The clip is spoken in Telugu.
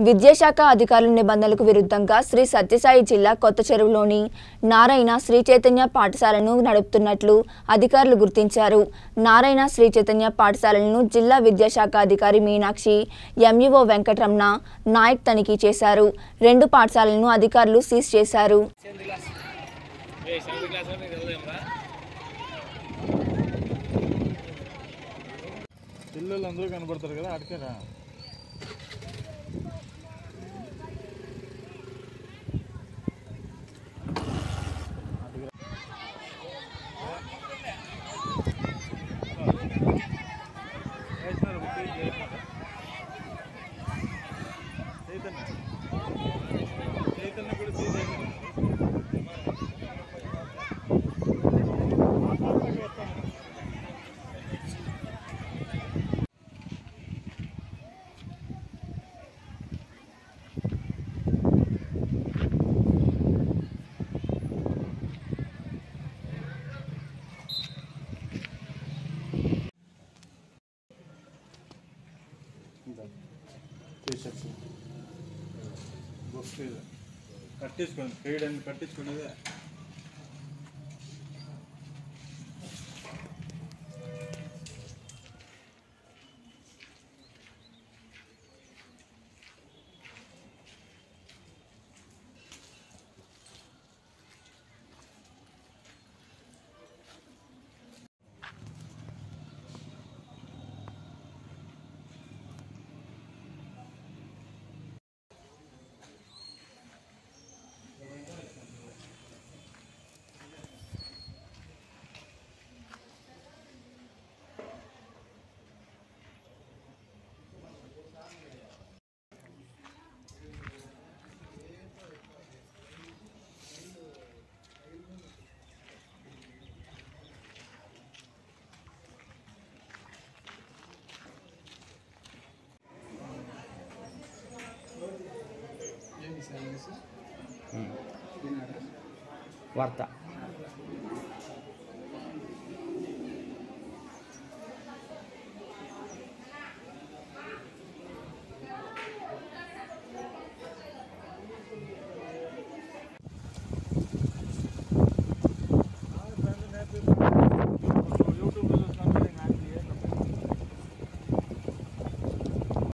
విద్యాశాఖ అధికారుల నిబంధనలకు విరుద్ధంగా శ్రీ సత్యసాయి జిల్లా కొత్త చెరువులోని నారాయణ శ్రీ చైతన్య పాఠశాలను నడుపుతున్నట్లు అధికారులు గుర్తించారు నారాయణ శ్రీ చైతన్య పాఠశాలను జిల్లా విద్యాశాఖ అధికారి మీనాక్షి ఎంఈఓ వెంకటరమణ నాయక్ తనిఖీ చేశారు రెండు పాఠశాలలను అధికారులు సీజ్ చేశారు పిల్లలు అందరూ కనబడతారు కదా అడికే రా చైతన్య కూడా చైతన్య టీషర్ట్స్ బుక్స్ కట్టించుకోండి ఫీడ్ అని కట్టించుకునేదే వార్త